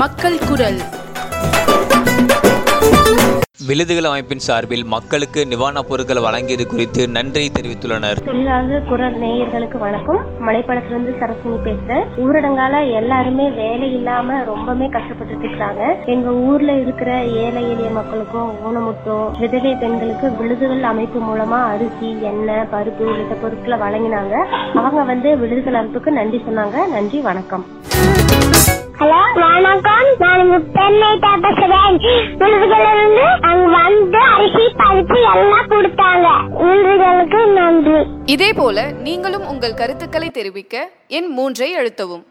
மக்கள் குரல் விழுதுகள் அமைப்பின் சார்பில் மக்களுக்கு நிவாரணப் பொருட்கள் வழங்கியது குறித்து நன்றி தெரிவித்துள்ளனர் தொழிலாளர் குரல் நேயர்களுக்கு வணக்கம் மலைப்படத்திலிருந்து சரஸ்வதி பேசுறேன் ஊரடங்கால எல்லாருமே வேலை இல்லாம ரொம்பவே கஷ்டப்பட்டுட்டு இருக்காங்க எங்க ஊர்ல இருக்கிற ஏழை எளிய மக்களுக்கும் ஊனமுட்டும் விதவை பெண்களுக்கு விழுதுகள் அமைப்பு மூலமா அரிசி எண்ணெய் பருப்பு உள்ளிட்ட பொருட்களை வழங்கினாங்க அவங்க வந்து விழுதுகள் அமைப்புக்கு நன்றி சொன்னாங்க நன்றி வணக்கம் ஹலோ வணக்கம் நான் முத்தன்னை பேசுறேன் விருதுகளிலிருந்து அங்க வந்து அரிசி பருப்பு எல்லாம் கொடுத்தாங்க விருதுகளுக்கு நன்றி இதேபோல நீங்களும் உங்கள் கருத்துக்களை தெரிவிக்க எண் மூன்றை அழுத்தவும்